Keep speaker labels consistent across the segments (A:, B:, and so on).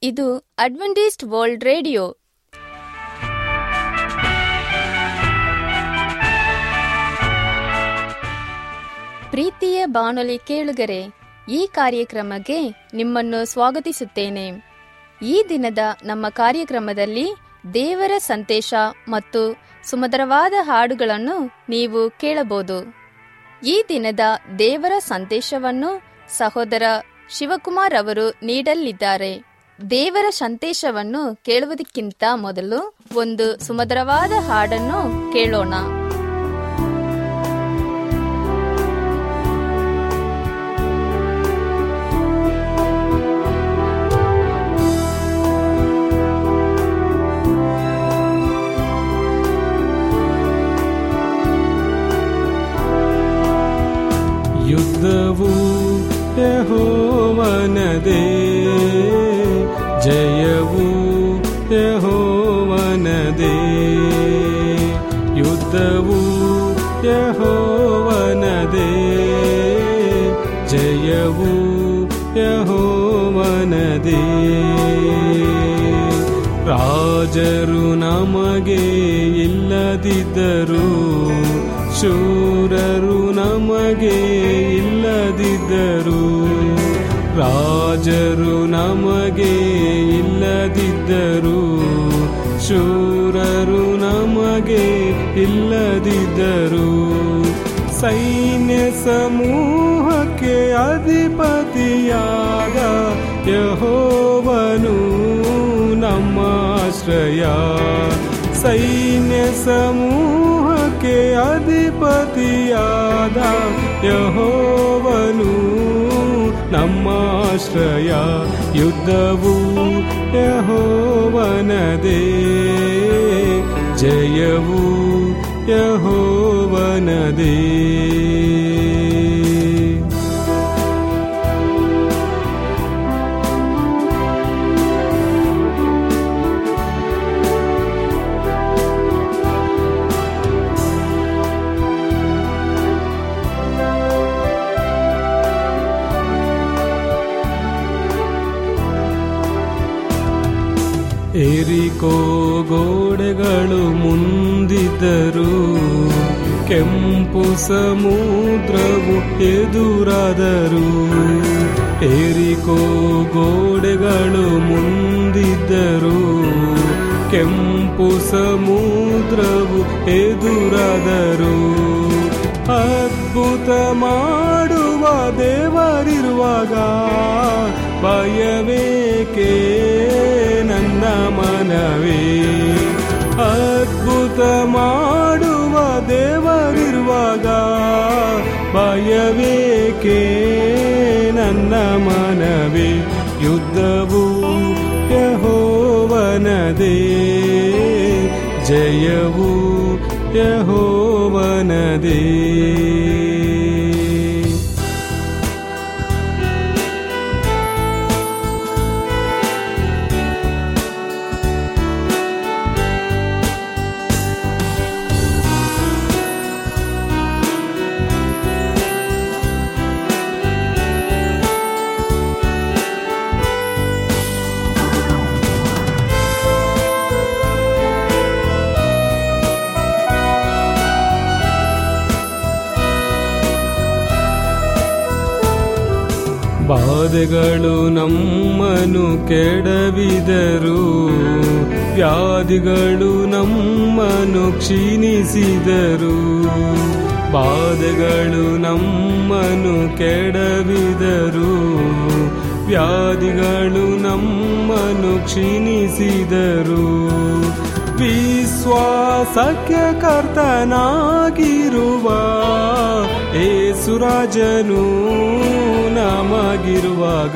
A: ಇದು Adventist world radio ಪ್ರೀತಿಯ ಬಾನುಲಿ ಕೇಳುಗರೆ ಈ ಕಾರ್ಯಕ್ರಮಕ್ಕೆ ನಿಮ್ಮನ್ನು ಸ್ವಾಗತಿಸುತ್ತೇನೆ ಈ ದಿನದ ನಮ್ಮ ಕಾರ್ಯಕ್ರಮದಲ್ಲಿ ದೇವರ ಸಂದೇಶ ಮತ್ತು ಸುಮಧುರವಾದ ಹಾಡುಗಳನ್ನು ನೀವು ಕೇಳಬಹುದು ಈ ದಿನದ ದೇವರ ಸಂದೇಶವನ್ನು ಸಹೋದರ ಶಿವಕುಮಾರ್ ಅವರು ನೀಡಲಿದ್ದಾರೆ ದೇವರ ಸಂದೇಶವನ್ನು ಕೇಳುವುದಕ್ಕಿಂತ ಮೊದಲು ಒಂದು ಸುಮಧುರವಾದ ಹಾಡನ್ನು ಕೇಳೋಣ
B: ಯುದ್ಧವು ಯಹೋವನದೇ ಜಯವು ಯಹೋವನದೇ ಯುದ್ಧವು ಯಹೋವನದೇ ಜಯವು ಯಹೋವನದೇ ರಾಜರು ನಮಗೆ ಇಲ್ಲದಿದ್ದರು ಶೂರರು ನಮಗೆ ಇಲ್ಲದಿದ್ದರು ರಾಜರು ನಮಗೆ ಇಲ್ಲದಿದ್ದರು ಶೂರರು ನಮಗೆ ಇಲ್ಲದಿದ್ದರು ಸೈನ್ಯ ಸಮೂಹಕ್ಕೆ ಅಧಿಪತಿಯಾದ ಯಹೋವನು ನಮ್ಮ ಆಶ್ರಯ ಸೈನ್ಯ ಸಮೂಹಕ್ಕೆ ಅಧಿಪತಿಯಾದ ಯಹೋವನು ನಮ್ಮ ಆಶ್ರಯ ಯುದ್ಧವು ಯಹೋವನದೇ ಜಯವು ಯಹೋವನದೇ ಏರಿಕೋ ಗೋಡೆಗಳು ಮುಂದಿದ್ದರು ಕೆಂಪು ಸಮುದ್ರವು ಎದುರಾದರು ಏರಿಕೋ ಗೋಡೆಗಳು ಮುಂದಿದ್ದರು ಕೆಂಪು ಸಮುದ್ರವು ಎದುರಾದರು ಅದ್ಭುತ ಮಾಡುವ ದೇವರಿರುವಾಗ ಭಯವೇಕೆ ನನ್ನ ಮನವೇ ಅದ್ಭುತ ಮಾಡುವ ದೇವರಿರುವಾಗ ಭಯವೇಕೆ ನನ್ನ ಮನವೇ ಯುದ್ಧವು ಯಹೋವನದೇ ಜಯವು ಯಹೋವನದೇ ಬಾಧೆಗಳು ನಮ್ಮನು ಕೆಡವಿದರು ವ್ಯಾಧಿಗಳು ನಮ್ಮನು ಕ್ಷೀಣಿಸಿದರು ಬಾಧೆಗಳು ನಮ್ಮನು ಕೆಡವಿದರು ವ್ಯಾಧಿಗಳು ನಮ್ಮನು ಕ್ಷೀಣಿಸಿದರು ವಿಶ್ವಾಸಕ್ಕೆ ಕರ್ತನಾಗಿರುವ ಏಸುರಾಜನು ನಮಗಿರುವಾಗ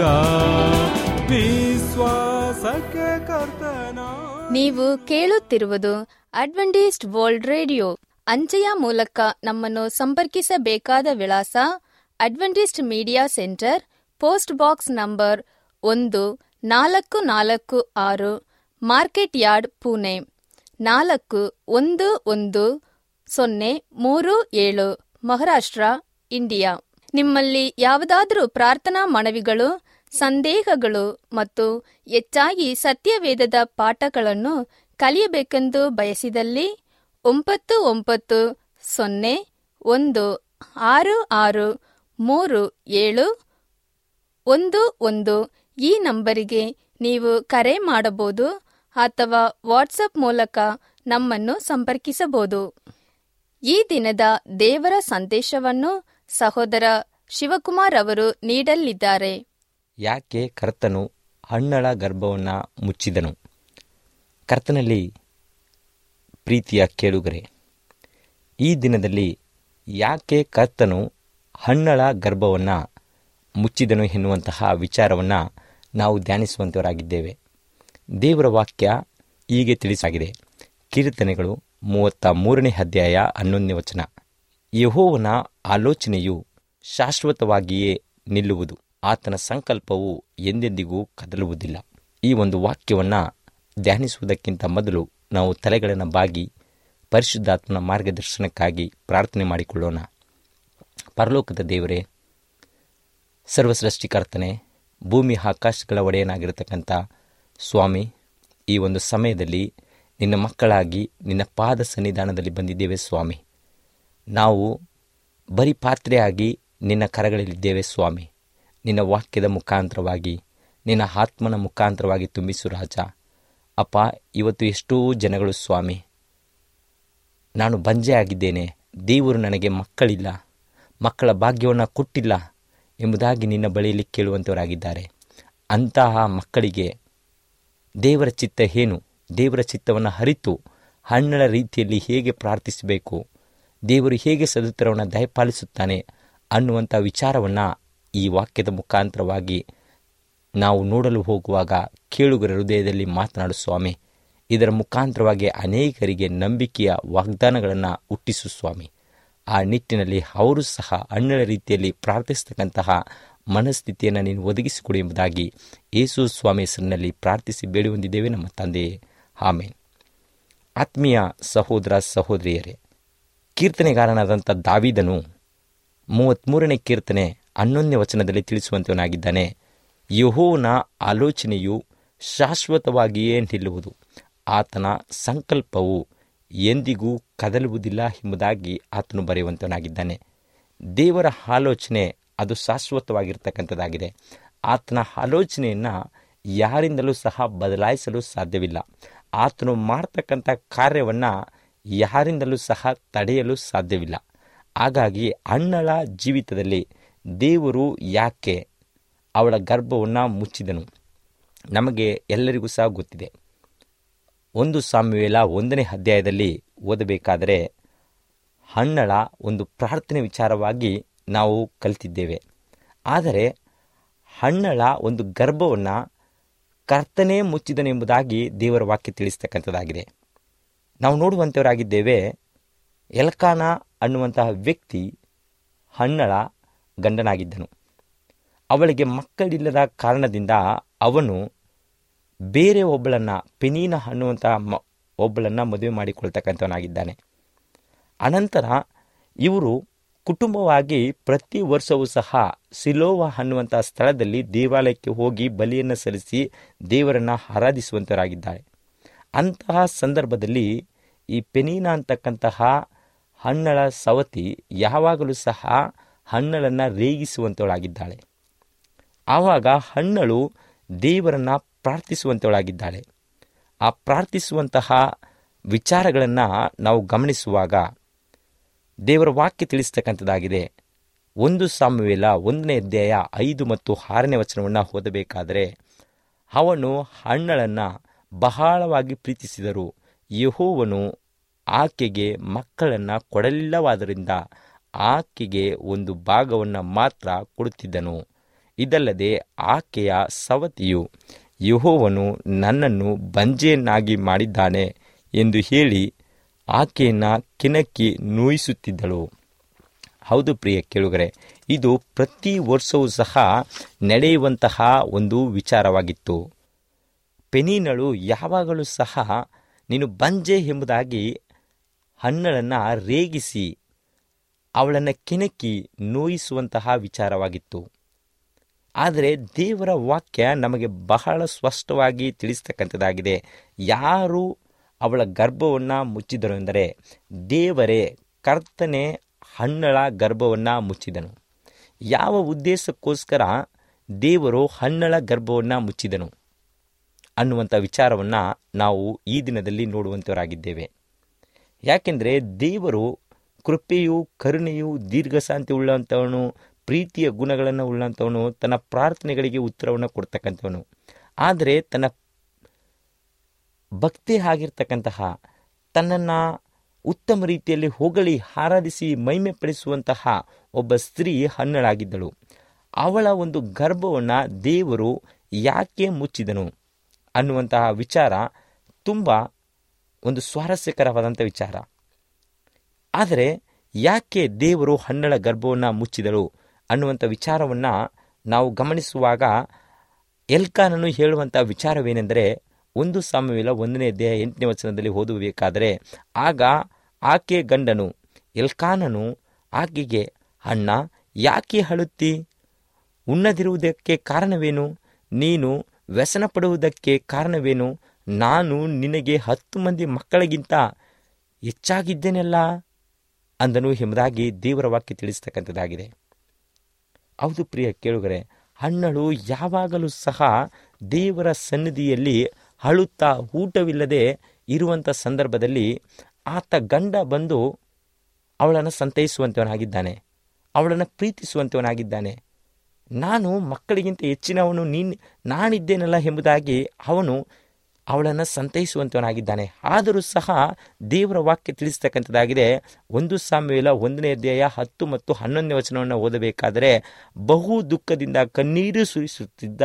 B: ವಿಶ್ವಾಸಕ್ಕೆ ಕರ್ತನ
A: ನೀವು ಕೇಳುತ್ತಿರುವುದು ಅಡ್ವೆಂಟಿಸ್ಟ್ ವರ್ಲ್ಡ್ ರೇಡಿಯೋ ಅಂಚೆಯ ಮೂಲಕ ನಮ್ಮನ್ನು ಸಂಪರ್ಕಿಸಬೇಕಾದ ವಿಳಾಸ Adventist media center post box number ಒಂದು ನಾಲ್ಕು ನಾಲ್ಕು ಆರು ಮಾರ್ಕೆಟ್ ಯಾರ್ಡ್ ಪುಣೆ ನಾಲ್ಕು ಒಂದು ಒಂದು ಸೊನ್ನೆ ಮೂರು ಏಳು ಮಹಾರಾಷ್ಟ್ರ ಇಂಡಿಯಾ ನಿಮ್ಮಲ್ಲಿ ಯಾವುದಾದರೂ ಪ್ರಾರ್ಥನಾ ಮನವಿಗಳು ಸಂದೇಹಗಳು ಮತ್ತು ಹೆಚ್ಚಾಗಿ ಸತ್ಯವೇದದ ಪಾಠಗಳನ್ನು ಕಲಿಯಬೇಕೆಂದು ಬಯಸಿದಲ್ಲಿ ಒಂಬತ್ತು ಒಂಬತ್ತು ಸೊನ್ನೆ ಒಂದು ಆರು ಆರು ಮೂರು ಏಳು ಒಂದು ಒಂದು ಈ ನಂಬರಿಗೆ ನೀವು ಕರೆ ಮಾಡಬಹುದು ಅಥವಾ ವಾಟ್ಸಪ್ ಮೂಲಕ ನಮ್ಮನ್ನು ಸಂಪರ್ಕಿಸಬಹುದು ಈ ದಿನದ ದೇವರ ಸಂದೇಶವನ್ನು ಸಹೋದರ ಶಿವಕುಮಾರ್ ಅವರು ನೀಡಲಿದ್ದಾರೆ
C: ಯಾಕೆ ಕರ್ತನು ಹಣ್ಣಳ ಗರ್ಭವನ್ನು ಮುಚ್ಚಿದನು ಕರ್ತನಲ್ಲಿ ಪ್ರೀತಿಯ ಕೇಳುಗರೆ ಈ ದಿನದಲ್ಲಿ ಯಾಕೆ ಕರ್ತನು ಹಣ್ಣಳ ಗರ್ಭವನ್ನು ಮುಚ್ಚಿದನು ಎನ್ನುವಂತಹ ವಿಚಾರವನ್ನು ನಾವು ಧ್ಯಾನಿಸುವಂತವರಾಗಿದ್ದೇವೆ ದೇವರ ವಾಕ್ಯ ಹೀಗೆ ತಿಳಿಸಾಗಿದೆ ಕೀರ್ತನೆಗಳು ಮೂವತ್ತ ಮೂರನೇ ಅಧ್ಯಾಯ ಹನ್ನೊಂದನೇ ವಚನ ಯಹೋವನ ಆಲೋಚನೆಯು ಶಾಶ್ವತವಾಗಿಯೇ ನಿಲ್ಲುವುದು ಆತನ ಸಂಕಲ್ಪವು ಎಂದೆಂದಿಗೂ ಕದಲುವುದಿಲ್ಲ ಈ ಒಂದು ವಾಕ್ಯವನ್ನು ಧ್ಯಾನಿಸುವುದಕ್ಕಿಂತ ಮೊದಲು ನಾವು ತಲೆಗಳನ್ನು ಬಾಗಿ ಪರಿಶುದ್ಧಾತ್ಮನ ಮಾರ್ಗದರ್ಶನಕ್ಕಾಗಿ ಪ್ರಾರ್ಥನೆ ಮಾಡಿಕೊಳ್ಳೋಣ ಪರಲೋಕದ ದೇವರೇ ಸರ್ವಸೃಷ್ಟಿಕರ್ತನೆ ಭೂಮಿ ಆಕಾಶಗಳ ಒಡೆಯನಾಗಿರತಕ್ಕಂಥ ಸ್ವಾಮಿ ಈ ಒಂದು ಸಮಯದಲ್ಲಿ ನಿನ್ನ ಮಕ್ಕಳಾಗಿ ನಿನ್ನ ಪಾದ ಸನ್ನಿಧಾನದಲ್ಲಿ ಬಂದಿದ್ದೇವೆ ಸ್ವಾಮಿ ನಾವು ಬರೀ ಪಾತ್ರೆಯಾಗಿ ನಿನ್ನ ಕರಗಳಲ್ಲಿದ್ದೇವೆ ಸ್ವಾಮಿ ನಿನ್ನ ವಾಕ್ಯದ ಮುಖಾಂತರವಾಗಿ ನಿನ್ನ ಆತ್ಮನ ಮುಖಾಂತರವಾಗಿ ತುಂಬಿಸು ರಾಜ ಅಪ್ಪ ಇವತ್ತು ಎಷ್ಟೋ ಜನಗಳು ಸ್ವಾಮಿ ನಾನು ಬಂಜೆ ಆಗಿದ್ದೇನೆ ದೇವರು ನನಗೆ ಮಕ್ಕಳಿಲ್ಲ ಮಕ್ಕಳ ಭಾಗ್ಯವನ್ನು ಕೊಟ್ಟಿಲ್ಲ ಎಂಬುದಾಗಿ ನಿನ್ನ ಬಳಿಯಲ್ಲಿ ಕೇಳುವಂಥವರಾಗಿದ್ದಾರೆ ಅಂತಹ ಮಕ್ಕಳಿಗೆ ದೇವರ ಚಿತ್ತ ಏನು ದೇವರ ಚಿತ್ತವನ್ನು ಅರಿತು ಹಣ್ಣಳ ರೀತಿಯಲ್ಲಿ ಹೇಗೆ ಪ್ರಾರ್ಥಿಸಬೇಕು ದೇವರು ಹೇಗೆ ಸದುತ್ತರವನ್ನು ದಯಪಾಲಿಸುತ್ತಾನೆ ಅನ್ನುವಂಥ ವಿಚಾರವನ್ನು ಈ ವಾಕ್ಯದ ಮುಖಾಂತರವಾಗಿ ನಾವು ನೋಡಲು ಹೋಗುವಾಗ ಕೇಳುಗರ ಹೃದಯದಲ್ಲಿ ಮಾತನಾಡು ಸ್ವಾಮಿ ಇದರ ಮುಖಾಂತರವಾಗಿ ಅನೇಕರಿಗೆ ನಂಬಿಕೆಯ ವಾಗ್ದಾನಗಳನ್ನು ಹುಟ್ಟಿಸು ಸ್ವಾಮಿ ಆ ನಿಟ್ಟಿನಲ್ಲಿ ಅವರು ಸಹ ಹಣ್ಣಳ ರೀತಿಯಲ್ಲಿ ಪ್ರಾರ್ಥಿಸತಕ್ಕಂತಹ ಮನಸ್ಥಿತಿಯನ್ನು ನೀನು ಒದಗಿಸಿಕೊಡು ಎಂಬುದಾಗಿ ಯೇಸು ಸ್ವಾಮಿ ಹೆಸರಿನಲ್ಲಿ ಪ್ರಾರ್ಥಿಸಿ ಬೇಡಿ ಹೊಂದಿದ್ದೇವೆ ನಮ್ಮ ತಂದೆಯೇ ಆಮೇನ್ ಆತ್ಮೀಯ ಸಹೋದರ ಸಹೋದರಿಯರೇ ಕೀರ್ತನೆಗಾರನಾದಂಥ ದಾವಿದನು ಮೂವತ್ತ್ಮೂರನೇ ಕೀರ್ತನೆ ಹನ್ನೊಂದನೇ ವಚನದಲ್ಲಿ ತಿಳಿಸುವಂತವನಾಗಿದ್ದಾನೆ ಯಹೋವನ ಆಲೋಚನೆಯು ಶಾಶ್ವತವಾಗಿಯೇ ನಿಲ್ಲುವುದು ಆತನ ಸಂಕಲ್ಪವು ಎಂದಿಗೂ ಕದಲುವುದಿಲ್ಲ ಎಂಬುದಾಗಿ ಆತನು ಬರೆಯುವಂತವನಾಗಿದ್ದಾನೆ ದೇವರ ಆಲೋಚನೆ ಅದು ಶಾಶ್ವತವಾಗಿರ್ತಕ್ಕಂಥದ್ದಾಗಿದೆ ಆತನ ಆಲೋಚನೆಯನ್ನು ಯಾರಿಂದಲೂ ಸಹ ಬದಲಾಯಿಸಲು ಸಾಧ್ಯವಿಲ್ಲ ಆತನು ಮಾಡ್ತಕ್ಕಂಥ ಕಾರ್ಯವನ್ನು ಯಾರಿಂದಲೂ ಸಹ ತಡೆಯಲು ಸಾಧ್ಯವಿಲ್ಲ ಹಾಗಾಗಿ ಅಣ್ಣಳ ಜೀವಿತದಲ್ಲಿ ದೇವರು ಯಾಕೆ ಅವಳ ಗರ್ಭವನ್ನು ಮುಚ್ಚಿದನು ನಮಗೆ ಎಲ್ಲರಿಗೂ ಸಹ ಗೊತ್ತಿದೆ ಒಂದು ಸಾಮ್ಯವೇಲ ಒಂದನೇ ಅಧ್ಯಾಯದಲ್ಲಿ ಓದಬೇಕಾದರೆ ಹಣ್ಣಳ ಒಂದು ಪ್ರಾರ್ಥನೆ ವಿಚಾರವಾಗಿ ನಾವು ಕಲಿತಿದ್ದೇವೆ ಆದರೆ ಹಣ್ಣಳ ಒಂದು ಗರ್ಭವನ್ನು ಕರ್ತನೇ ಮುಚ್ಚಿದನೆಂಬುದಾಗಿ ದೇವರ ವಾಕ್ಯ ತಿಳಿಸ್ತಕ್ಕಂಥದ್ದಾಗಿದೆ ನಾವು ನೋಡುವಂಥವರಾಗಿದ್ದೇವೆ ಎಲ್ಕಾನ ಅನ್ನುವಂತಹ ವ್ಯಕ್ತಿ ಹಣ್ಣಳ ಗಂಡನಾಗಿದ್ದನು ಅವಳಿಗೆ ಮಕ್ಕಳಿಲ್ಲದ ಕಾರಣದಿಂದ ಅವನು ಬೇರೆ ಒಬ್ಬಳನ್ನು ಪೆನೀನ ಅನ್ನುವಂತಹ ಮ ಒಬ್ಬಳನ್ನು ಮದುವೆ ಮಾಡಿಕೊಳ್ತಕ್ಕಂಥವನಾಗಿದ್ದಾನೆ ಅನಂತರ ಇವರು ಕುಟುಂಬವಾಗಿ ಪ್ರತಿ ವರ್ಷವೂ ಸಹ ಸಿಲೋವ ಅನ್ನುವಂಥ ಸ್ಥಳದಲ್ಲಿ ದೇವಾಲಯಕ್ಕೆ ಹೋಗಿ ಬಲಿಯನ್ನು ಸಲ್ಲಿಸಿ ದೇವರನ್ನು ಆರಾಧಿಸುವಂತರಾಗಿದ್ದಾರೆ ಅಂತಹ ಸಂದರ್ಭದಲ್ಲಿ ಈ ಪೆನೀನ ಅಂತಕ್ಕಂತಹ ಹಣ್ಣಳ ಸವತಿ ಯಾವಾಗಲೂ ಸಹ ಹಣ್ಣಳನ್ನು ರೇಗಿಸುವಂತವಳಾಗಿದ್ದಾಳೆ ಆವಾಗ ಹಣ್ಣಳು ದೇವರನ್ನು ಪ್ರಾರ್ಥಿಸುವಂತವಳಾಗಿದ್ದಾಳೆ ಆ ಪ್ರಾರ್ಥಿಸುವಂತಹ ವಿಚಾರಗಳನ್ನು ನಾವು ಗಮನಿಸುವಾಗ ದೇವರ ವಾಕ್ಯ ತಿಳಿಸ್ತಕ್ಕಂಥದ್ದಾಗಿದೆ ಒಂದು ಸಾಮುವೇಲ ಒಂದನೇ ಅಧ್ಯಾಯ ಐದು ಮತ್ತು ಆರನೇ ವಚನವನ್ನು ಓದಬೇಕಾದರೆ ಅವನು ಹಣ್ಣಳನ್ನು ಬಹಳವಾಗಿ ಪ್ರೀತಿಸಿದರು ಯಹೋವನು ಆಕೆಗೆ ಮಕ್ಕಳನ್ನು ಕೊಡಲಿಲ್ಲವಾದ್ದರಿಂದ ಆಕೆಗೆ ಒಂದು ಭಾಗವನ್ನು ಮಾತ್ರ ಕೊಡುತ್ತಿದ್ದನು ಇದಲ್ಲದೆ ಆಕೆಯ ಸವತಿಯು ಯಹೋವನು ನನ್ನನ್ನು ಬಂಜೆಯನ್ನಾಗಿ ಮಾಡಿದ್ದಾನೆ ಎಂದು ಹೇಳಿ ಆಕೆಯನ್ನು ಕಿನಕ್ಕಿ ನೋಯಿಸುತ್ತಿದ್ದಳು ಹೌದು ಪ್ರಿಯ ಕೇಳುಗರೆ ಇದು ಪ್ರತಿ ವರ್ಷವೂ ಸಹ ನಡೆಯುವಂತಹ ಒಂದು ವಿಚಾರವಾಗಿತ್ತು ಪೆನೀನಳು ಯಾವಾಗಲೂ ಸಹ ನೀನು ಬಂಜೆ ಎಂಬುದಾಗಿ ಹಣ್ಣಳನ್ನು ರೇಗಿಸಿ ಅವಳನ್ನು ಕೆಣಕಿ ನೋಯಿಸುವಂತಹ ವಿಚಾರವಾಗಿತ್ತು ಆದರೆ ದೇವರ ವಾಕ್ಯ ನಮಗೆ ಬಹಳ ಸ್ಪಷ್ಟವಾಗಿ ತಿಳಿಸ್ತಕ್ಕಂಥದ್ದಾಗಿದೆ ಯಾರು ಅವಳ ಗರ್ಭವನ್ನು ಮುಚ್ಚಿದರು ಎಂದರೆ ದೇವರೇ ಕರ್ತನೆ ಹಣ್ಣಳ ಗರ್ಭವನ್ನು ಮುಚ್ಚಿದನು ಯಾವ ಉದ್ದೇಶಕ್ಕೋಸ್ಕರ ದೇವರು ಹಣ್ಣಳ ಗರ್ಭವನ್ನು ಮುಚ್ಚಿದನು ಅನ್ನುವಂಥ ವಿಚಾರವನ್ನು ನಾವು ಈ ದಿನದಲ್ಲಿ ನೋಡುವಂಥವರಾಗಿದ್ದೇವೆ ಯಾಕೆಂದರೆ ದೇವರು ಕೃಪೆಯು ಕರುಣೆಯು ದೀರ್ಘಶಾಂತಿ ಉಳ್ಳಂಥವನು ಪ್ರೀತಿಯ ಗುಣಗಳನ್ನು ಉಳ್ಳಂಥವನು ತನ್ನ ಪ್ರಾರ್ಥನೆಗಳಿಗೆ ಉತ್ತರವನ್ನು ಕೊಡ್ತಕ್ಕಂಥವನು ಆದರೆ ತನ್ನ ಭಕ್ತಿ ಆಗಿರ್ತಕ್ಕಂತಹ ತನ್ನನ್ನು ಉತ್ತಮ ರೀತಿಯಲ್ಲಿ ಹೊಗಳಿ ಆರಾಧಿಸಿ ಮಹಿಮೆ ಪಡಿಸುವಂತಹ ಒಬ್ಬ ಸ್ತ್ರೀ ಹಣ್ಣಳಾಗಿದ್ದಳು ಅವಳ ಒಂದು ಗರ್ಭವನ್ನು ದೇವರು ಯಾಕೆ ಮುಚ್ಚಿದನು ಅನ್ನುವಂತಹ ವಿಚಾರ ತುಂಬ ಒಂದು ಸ್ವಾರಸ್ಯಕರವಾದಂಥ ವಿಚಾರ ಆದರೆ ಯಾಕೆ ದೇವರು ಹಣ್ಣಳ ಗರ್ಭವನ್ನು ಮುಚ್ಚಿದಳು ಅನ್ನುವಂಥ ವಿಚಾರವನ್ನು ನಾವು ಗಮನಿಸುವಾಗ ಎಲ್ಕಾನನು ಹೇಳುವಂಥ ವಿಚಾರವೇನೆಂದರೆ ಒಂದು ಸಾಮ್ಯವಿಲ್ಲ ಒಂದನೇ ಅಧ್ಯಾಯ ಎಂಟನೇ ವಚನದಲ್ಲಿ ಓದಬೇಕಾದರೆ ಆಗ ಆಕೆ ಗಂಡನು ಎಲ್ಕಾನನು ಆಕೆಗೆ ಅಣ್ಣ ಯಾಕೆ ಅಳುತ್ತಿ ಉಣ್ಣದಿರುವುದಕ್ಕೆ ಕಾರಣವೇನು ನೀನು ವ್ಯಸನ ಪಡುವುದಕ್ಕೆ ಕಾರಣವೇನು ನಾನು ನಿನಗೆ ಹತ್ತು ಮಂದಿ ಮಕ್ಕಳಿಗಿಂತ ಹೆಚ್ಚಾಗಿದ್ದೇನಲ್ಲ ಅಂದನು ಎಂಬುದಾಗಿ ದೇವರ ವಾಕ್ಯ ತಿಳಿಸ್ತಕ್ಕಂಥದ್ದಾಗಿದೆ ಹೌದು ಪ್ರಿಯ ಕೇಳುಗರೆ ಹಣ್ಣಳು ಯಾವಾಗಲೂ ಸಹ ದೇವರ ಸನ್ನಿಧಿಯಲ್ಲಿ ಅಳುತ್ತಾ ಊಟವಿಲ್ಲದೆ ಇರುವಂಥ ಸಂದರ್ಭದಲ್ಲಿ ಆತ ಗಂಡ ಬಂದು ಅವಳನ್ನು ಸಂತೈಸುವಂಥವನಾಗಿದ್ದಾನೆ ಅವಳನ್ನು ಪ್ರೀತಿಸುವಂಥವನಾಗಿದ್ದಾನೆ ನಾನು ಮಕ್ಕಳಿಗಿಂತ ಹೆಚ್ಚಿನವನು ನೀನು ನಾನಿದ್ದೇನಲ್ಲ ಎಂಬುದಾಗಿ ಅವನು ಅವಳನ್ನು ಸಂತೈಸುವಂಥವನಾಗಿದ್ದಾನೆ ಆದರೂ ಸಹ ದೇವರ ವಾಕ್ಯ ತಿಳಿಸ್ತಕ್ಕಂಥದ್ದಾಗಿದೆ ಒಂದು ಸಾಮ್ಯವಿಲ್ಲ ಒಂದನೇ ಅಧ್ಯಾಯ ಹತ್ತು ಮತ್ತು ಹನ್ನೊಂದನೇ ವಚನವನ್ನು ಓದಬೇಕಾದರೆ ಬಹು ದುಃಖದಿಂದ ಕಣ್ಣೀರು ಸುರಿಸುತ್ತಿದ್ದ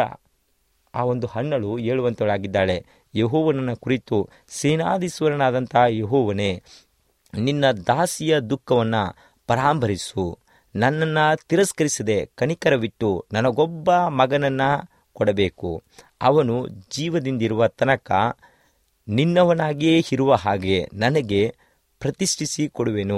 C: ಆ ಒಂದು ಹಣ್ಣಳು ಹೇಳುವಂಥವಳಾಗಿದ್ದಾಳೆ ಯಹೋವನನ್ನ ಕುರಿತು ಸೇನಾಧೀಶ್ವರನಾದಂತಹ ಯಹೋವನೇ ನಿನ್ನ ದಾಸಿಯ ದುಃಖವನ್ನು ಪರಾಂಬರಿಸು ನನ್ನನ್ನು ತಿರಸ್ಕರಿಸದೆ ಕನಿಕರವಿಟ್ಟು ನನಗೊಬ್ಬ ಮಗನನ್ನು ಕೊಡಬೇಕು ಅವನು ಜೀವದಿಂದಿರುವ ತನಕ ನಿನ್ನವನಾಗಿಯೇ ಇರುವ ಹಾಗೆ ನನಗೆ ಪ್ರತಿಷ್ಠಿಸಿ ಕೊಡುವೆನು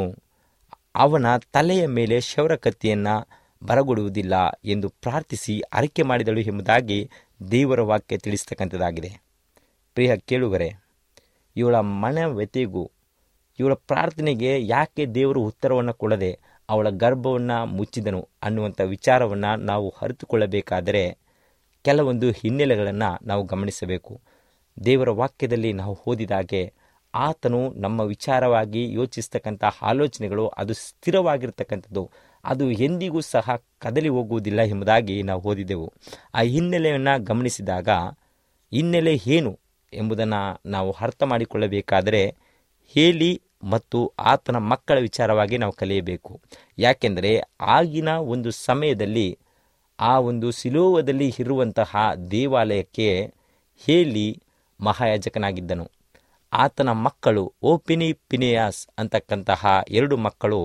C: ಅವನ ತಲೆಯ ಮೇಲೆ ಶೌರ ಕತ್ತಿಯನ್ನು ಬರಗೊಡುವುದಿಲ್ಲ ಎಂದು ಪ್ರಾರ್ಥಿಸಿ ಅರಿಕೆ ಮಾಡಿದಳು ಎಂಬುದಾಗಿ ದೇವರ ವಾಕ್ಯ ತಿಳಿಸ್ತಕ್ಕಂಥದ್ದಾಗಿದೆ ಪ್ರಿಯ ಕೇಳುಗರೆ ಇವಳ ಮನ ವ್ಯತೆಗೂ ಇವಳ ಪ್ರಾರ್ಥನೆಗೆ ಯಾಕೆ ದೇವರು ಉತ್ತರವನ್ನು ಕೊಡದೆ ಅವಳ ಗರ್ಭವನ್ನು ಮುಚ್ಚಿದನು ಅನ್ನುವಂಥ ವಿಚಾರವನ್ನು ನಾವು ಅರಿತುಕೊಳ್ಳಬೇಕಾದರೆ ಕೆಲವೊಂದು ಹಿನ್ನೆಲೆಗಳನ್ನು ನಾವು ಗಮನಿಸಬೇಕು ದೇವರ ವಾಕ್ಯದಲ್ಲಿ ನಾವು ಓದಿದಾಗೆ ಆತನು ನಮ್ಮ ವಿಚಾರವಾಗಿ ಯೋಚಿಸ್ತಕ್ಕಂಥ ಆಲೋಚನೆಗಳು ಅದು ಸ್ಥಿರವಾಗಿರ್ತಕ್ಕಂಥದ್ದು ಅದು ಎಂದಿಗೂ ಸಹ ಕದಲಿ ಹೋಗುವುದಿಲ್ಲ ಎಂಬುದಾಗಿ ನಾವು ಓದಿದೆವು ಆ ಹಿನ್ನೆಲೆಯನ್ನು ಗಮನಿಸಿದಾಗ ಹಿನ್ನೆಲೆ ಏನು ಎಂಬುದನ್ನು ನಾವು ಅರ್ಥ ಮಾಡಿಕೊಳ್ಳಬೇಕಾದರೆ ಹೇಲಿ ಮತ್ತು ಆತನ ಮಕ್ಕಳ ವಿಚಾರವಾಗಿ ನಾವು ಕಲಿಯಬೇಕು ಯಾಕೆಂದರೆ ಆಗಿನ ಒಂದು ಸಮಯದಲ್ಲಿ ಆ ಒಂದು ಸಿಲೋವದಲ್ಲಿ ಇರುವಂತಹ ದೇವಾಲಯಕ್ಕೆ ಹೇಲಿ ಮಹಾಯಾಜಕನಾಗಿದ್ದನು ಆತನ ಮಕ್ಕಳು ಓಪಿನಿ ಪಿನಿಯಾಸ್ ಅಂತಕ್ಕಂತಹ ಎರಡು ಮಕ್ಕಳು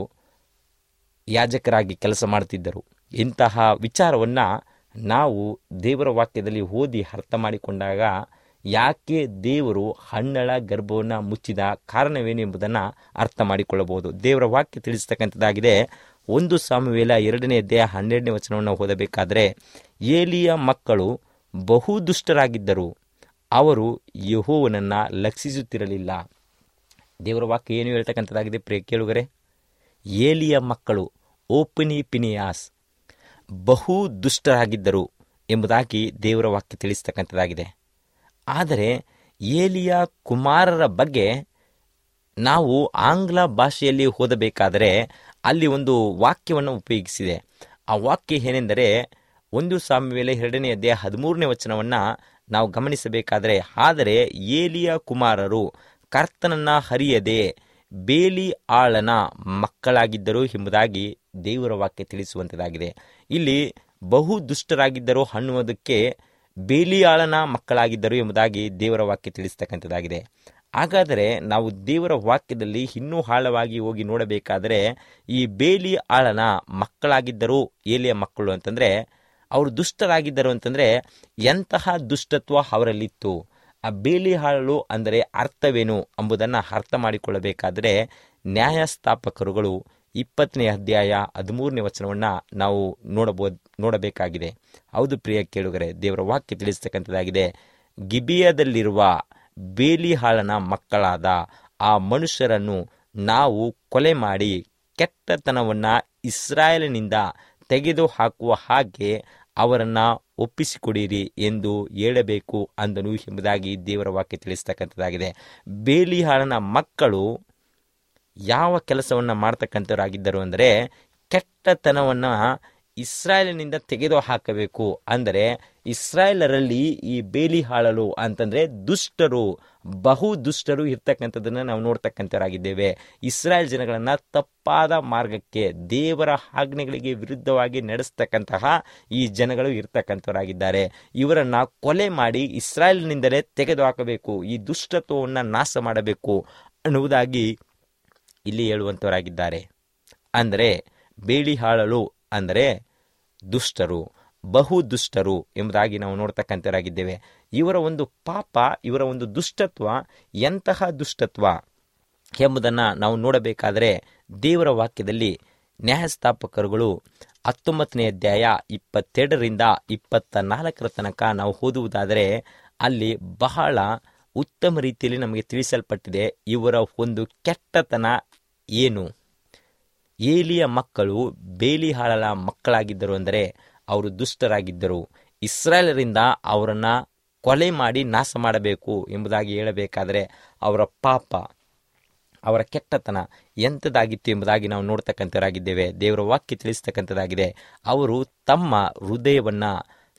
C: ಯಾಜಕರಾಗಿ ಕೆಲಸ ಮಾಡ್ತಿದ್ದರು ಇಂತಹ ವಿಚಾರವನ್ನು ನಾವು ದೇವರ ವಾಕ್ಯದಲ್ಲಿ ಓದಿ ಅರ್ಥ ಮಾಡಿಕೊಂಡಾಗ ಯಾಕೆ ದೇವರು ಹಣ್ಣಳ ಗರ್ಭವನ್ನು ಮುಚ್ಚಿದ ಕಾರಣವೇನು ಎಂಬುದನ್ನು ಅರ್ಥ ಮಾಡಿಕೊಳ್ಳಬಹುದು ದೇವರ ವಾಕ್ಯ ತಿಳಿಸ್ತಕ್ಕಂಥದ್ದಾಗಿದೆ ಒಂದು ಸಾಮುವೇಲ ಎರಡನೇ ಅಧ್ಯಾಯ ಹನ್ನೆರಡನೇ ವಚನವನ್ನು ಓದಬೇಕಾದರೆ ಏಲಿಯ ಮಕ್ಕಳು ಬಹು ದುಷ್ಟರಾಗಿದ್ದರು ಅವರು ಯಹೋವನನ್ನು ಲಕ್ಷಿಸುತ್ತಿರಲಿಲ್ಲ ದೇವರ ವಾಕ್ಯ ಏನು ಹೇಳ್ತಕ್ಕಂಥದ್ದಾಗಿದೆ ಪ್ರಿಯ ಕೇಳುಗರೆ ಏಲಿಯ ಮಕ್ಕಳು ಓಪನಿ ಪಿನಿಯಾಸ್ ಬಹು ದುಷ್ಟರಾಗಿದ್ದರು ಎಂಬುದಾಗಿ ದೇವರ ವಾಕ್ಯ ತಿಳಿಸ್ತಕ್ಕಂಥದ್ದಾಗಿದೆ ಆದರೆ ಏಲಿಯ ಕುಮಾರರ ಬಗ್ಗೆ ನಾವು ಆಂಗ್ಲ ಭಾಷೆಯಲ್ಲಿ ಓದಬೇಕಾದರೆ ಅಲ್ಲಿ ಒಂದು ವಾಕ್ಯವನ್ನು ಉಪಯೋಗಿಸಿದೆ ಆ ವಾಕ್ಯ ಏನೆಂದರೆ ಒಂದು ಸಾಮ್ಯವೇಲೆ ಎರಡನೇ ಅಧ್ಯಾಯ ಹದಿಮೂರನೇ ವಚನವನ್ನು ನಾವು ಗಮನಿಸಬೇಕಾದರೆ ಆದರೆ ಏಲಿಯ ಕುಮಾರರು ಕರ್ತನನ್ನ ಹರಿಯದೆ ಬೇಲಿ ಆಳನ ಮಕ್ಕಳಾಗಿದ್ದರು ಎಂಬುದಾಗಿ ದೇವರ ವಾಕ್ಯ ತಿಳಿಸುವಂಥದ್ದಾಗಿದೆ ಇಲ್ಲಿ ಬಹು ದುಷ್ಟರಾಗಿದ್ದರು ಅನ್ನುವುದಕ್ಕೆ ಬೇಲಿಯಾಳನ ಮಕ್ಕಳಾಗಿದ್ದರು ಎಂಬುದಾಗಿ ದೇವರ ವಾಕ್ಯ ತಿಳಿಸ್ತಕ್ಕಂಥದ್ದಾಗಿದೆ ಹಾಗಾದರೆ ನಾವು ದೇವರ ವಾಕ್ಯದಲ್ಲಿ ಇನ್ನೂ ಆಳವಾಗಿ ಹೋಗಿ ನೋಡಬೇಕಾದರೆ ಈ ಬೇಲಿ ಆಳನ ಮಕ್ಕಳಾಗಿದ್ದರು ಏಲಿಯ ಮಕ್ಕಳು ಅಂತಂದರೆ ಅವರು ದುಷ್ಟರಾಗಿದ್ದರು ಅಂತಂದರೆ ಎಂತಹ ದುಷ್ಟತ್ವ ಅವರಲ್ಲಿತ್ತು ಆ ಬೇಲಿ ಹಾಳು ಅಂದರೆ ಅರ್ಥವೇನು ಎಂಬುದನ್ನು ಅರ್ಥ ಮಾಡಿಕೊಳ್ಳಬೇಕಾದರೆ ನ್ಯಾಯಸ್ಥಾಪಕರುಗಳು ಇಪ್ಪತ್ತನೇ ಅಧ್ಯಾಯ ಹದಿಮೂರನೇ ವಚನವನ್ನು ನಾವು ನೋಡಬಹುದು ನೋಡಬೇಕಾಗಿದೆ ಹೌದು ಪ್ರಿಯ ಕೇಳುಗರೆ ದೇವರ ವಾಕ್ಯ ತಿಳಿಸ್ತಕ್ಕಂಥದ್ದಾಗಿದೆ ಗಿಬಿಯದಲ್ಲಿರುವ ಬೇಲಿಹಾಳನ ಮಕ್ಕಳಾದ ಆ ಮನುಷ್ಯರನ್ನು ನಾವು ಕೊಲೆ ಮಾಡಿ ಕೆಟ್ಟತನವನ್ನು ಇಸ್ರಾಯೇಲಿನಿಂದ ತೆಗೆದು ಹಾಕುವ ಹಾಗೆ ಅವರನ್ನು ಒಪ್ಪಿಸಿಕೊಡಿರಿ ಎಂದು ಹೇಳಬೇಕು ಅಂದನು ಎಂಬುದಾಗಿ ದೇವರ ವಾಕ್ಯ ತಿಳಿಸ್ತಕ್ಕಂಥದ್ದಾಗಿದೆ ಬೇಲಿಹಾಳನ ಮಕ್ಕಳು ಯಾವ ಕೆಲಸವನ್ನು ಮಾಡ್ತಕ್ಕಂಥವರಾಗಿದ್ದರು ಅಂದರೆ ಕೆಟ್ಟತನವನ್ನು ಇಸ್ರಾಯೇಲಿನಿಂದ ತೆಗೆದು ಹಾಕಬೇಕು ಅಂದರೆ ಇಸ್ರಾಯೇಲರಲ್ಲಿ ಈ ಬೇಲಿ ಹಾಳಲು ಅಂತಂದ್ರೆ ದುಷ್ಟರು ಬಹು ದುಷ್ಟರು ಇರ್ತಕ್ಕಂಥದ್ದನ್ನು ನಾವು ನೋಡ್ತಕ್ಕಂಥವರಾಗಿದ್ದೇವೆ ಇಸ್ರಾಯೇಲ್ ಜನಗಳನ್ನ ತಪ್ಪಾದ ಮಾರ್ಗಕ್ಕೆ ದೇವರ ಆಜ್ಞೆಗಳಿಗೆ ವಿರುದ್ಧವಾಗಿ ನಡೆಸ್ತಕ್ಕಂತಹ ಈ ಜನಗಳು ಇರ್ತಕ್ಕಂಥವರಾಗಿದ್ದಾರೆ ಇವರನ್ನ ಕೊಲೆ ಮಾಡಿ ಇಸ್ರಾಯೇಲ್ನಿಂದಲೇ ತೆಗೆದು ಹಾಕಬೇಕು ಈ ದುಷ್ಟತ್ವವನ್ನು ನಾಶ ಮಾಡಬೇಕು ಅನ್ನುವುದಾಗಿ ಇಲ್ಲಿ ಹೇಳುವಂಥವರಾಗಿದ್ದಾರೆ ಅಂದರೆ ಬೇಳಿ ಹಾಳಲು ಅಂದರೆ ದುಷ್ಟರು ಬಹು ದುಷ್ಟರು ಎಂಬುದಾಗಿ ನಾವು ನೋಡ್ತಕ್ಕಂಥವರಾಗಿದ್ದೇವೆ ಇವರ ಒಂದು ಪಾಪ ಇವರ ಒಂದು ದುಷ್ಟತ್ವ ಎಂತಹ ದುಷ್ಟತ್ವ ಎಂಬುದನ್ನು ನಾವು ನೋಡಬೇಕಾದರೆ ದೇವರ ವಾಕ್ಯದಲ್ಲಿ ನ್ಯಾಯಸ್ಥಾಪಕರುಗಳು ಹತ್ತೊಂಬತ್ತನೇ ಅಧ್ಯಾಯ ಇಪ್ಪತ್ತೆರಡರಿಂದ ಇಪ್ಪತ್ತ ನಾಲ್ಕರ ತನಕ ನಾವು ಓದುವುದಾದರೆ ಅಲ್ಲಿ ಬಹಳ ಉತ್ತಮ ರೀತಿಯಲ್ಲಿ ನಮಗೆ ತಿಳಿಸಲ್ಪಟ್ಟಿದೆ ಇವರ ಒಂದು ಕೆಟ್ಟತನ ಏನು ಏಲಿಯ ಮಕ್ಕಳು ಬೇಲಿಹಾಳಲ ಮಕ್ಕಳಾಗಿದ್ದರು ಅಂದರೆ ಅವರು ದುಷ್ಟರಾಗಿದ್ದರು ಇಸ್ರಾಯೇಲರಿಂದ ಅವರನ್ನು ಕೊಲೆ ಮಾಡಿ ನಾಶ ಮಾಡಬೇಕು ಎಂಬುದಾಗಿ ಹೇಳಬೇಕಾದರೆ ಅವರ ಪಾಪ ಅವರ ಕೆಟ್ಟತನ ಎಂಥದ್ದಾಗಿತ್ತು ಎಂಬುದಾಗಿ ನಾವು ನೋಡ್ತಕ್ಕಂಥವರಾಗಿದ್ದೇವೆ ದೇವರ ವಾಕ್ಯ ತಿಳಿಸ್ತಕ್ಕಂಥದ್ದಾಗಿದೆ ಅವರು ತಮ್ಮ ಹೃದಯವನ್ನು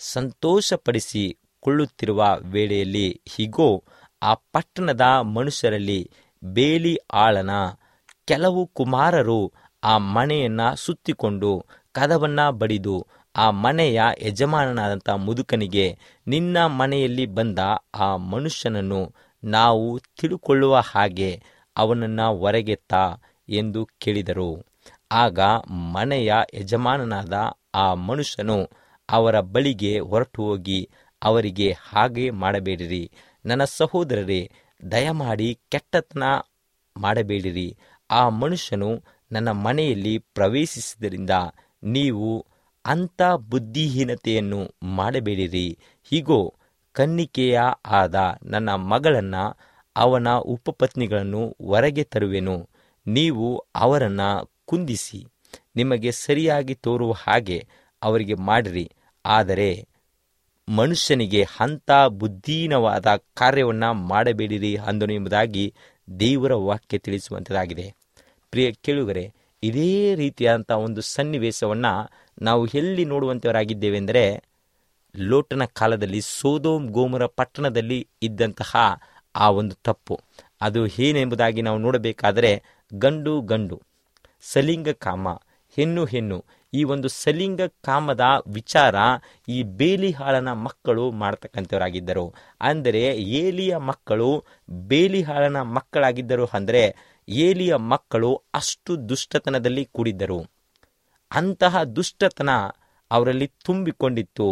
C: ಸಂತೋಷಪಡಿಸಿಕೊಳ್ಳುತ್ತಿರುವ ವೇಳೆಯಲ್ಲಿ ಹೀಗೋ ಆ ಪಟ್ಟಣದ ಮನುಷ್ಯರಲ್ಲಿ ಬೇಲಿ ಆಳನ ಕೆಲವು ಕುಮಾರರು ಆ ಮನೆಯನ್ನ ಸುತ್ತಿಕೊಂಡು ಕದವನ್ನ ಬಡಿದು ಆ ಮನೆಯ ಯಜಮಾನನಾದಂಥ ಮುದುಕನಿಗೆ ನಿನ್ನ ಮನೆಯಲ್ಲಿ ಬಂದ ಆ ಮನುಷ್ಯನನ್ನು ನಾವು ತಿಳುಕೊಳ್ಳುವ ಹಾಗೆ ಅವನನ್ನು ಹೊರಗೆತ್ತ ಎಂದು ಕೇಳಿದರು ಆಗ ಮನೆಯ ಯಜಮಾನನಾದ ಆ ಮನುಷ್ಯನು ಅವರ ಬಳಿಗೆ ಹೊರಟು ಹೋಗಿ ಅವರಿಗೆ ಹಾಗೆ ಮಾಡಬೇಡಿರಿ ನನ್ನ ಸಹೋದರರೇ ದಯಮಾಡಿ ಕೆಟ್ಟತನ ಮಾಡಬೇಡಿರಿ ಆ ಮನುಷ್ಯನು ನನ್ನ ಮನೆಯಲ್ಲಿ ಪ್ರವೇಶಿಸಿದ್ದರಿಂದ ನೀವು ಅಂಥ ಬುದ್ಧಿಹೀನತೆಯನ್ನು ಮಾಡಬೇಡಿರಿ ಹೀಗೋ ಕನ್ನಿಕೆಯ ಆದ ನನ್ನ ಮಗಳನ್ನ ಅವನ ಉಪಪತ್ನಿಗಳನ್ನು ಹೊರಗೆ ತರುವೆನು ನೀವು ಅವರನ್ನು ಕುಂದಿಸಿ ನಿಮಗೆ ಸರಿಯಾಗಿ ತೋರುವ ಹಾಗೆ ಅವರಿಗೆ ಮಾಡಿರಿ ಆದರೆ ಮನುಷ್ಯನಿಗೆ ಅಂಥ ಬುದ್ಧೀನವಾದ ಕಾರ್ಯವನ್ನು ಮಾಡಬೇಡಿರಿ ಅಂದನು ಎಂಬುದಾಗಿ ದೇವರ ವಾಕ್ಯ ತಿಳಿಸುವಂಥದ್ದಾಗಿದೆ ಪ್ರಿಯ ಕೇಳುಗರೆ ಇದೇ ರೀತಿಯಾದಂಥ ಒಂದು ಸನ್ನಿವೇಶವನ್ನು ನಾವು ಎಲ್ಲಿ ನೋಡುವಂಥವರಾಗಿದ್ದೇವೆ ಅಂದರೆ ಲೋಟನ ಕಾಲದಲ್ಲಿ ಸೋದೋಮ್ ಗೋಮರ ಪಟ್ಟಣದಲ್ಲಿ ಇದ್ದಂತಹ ಆ ಒಂದು ತಪ್ಪು ಅದು ಏನೆಂಬುದಾಗಿ ನಾವು ನೋಡಬೇಕಾದರೆ ಗಂಡು ಗಂಡು ಸಲಿಂಗ ಕಾಮ ಹೆಣ್ಣು ಹೆಣ್ಣು ಈ ಒಂದು ಸಲಿಂಗ ಕಾಮದ ವಿಚಾರ ಈ ಬೇಲಿಹಾಳನ ಮಕ್ಕಳು ಮಾಡ್ತಕ್ಕಂಥವರಾಗಿದ್ದರು ಅಂದರೆ ಏಲಿಯ ಮಕ್ಕಳು ಬೇಲಿಹಾಳನ ಮಕ್ಕಳಾಗಿದ್ದರು ಅಂದರೆ ಏಲಿಯ ಮಕ್ಕಳು ಅಷ್ಟು ದುಷ್ಟತನದಲ್ಲಿ ಕೂಡಿದ್ದರು ಅಂತಹ ದುಷ್ಟತನ ಅವರಲ್ಲಿ ತುಂಬಿಕೊಂಡಿತ್ತು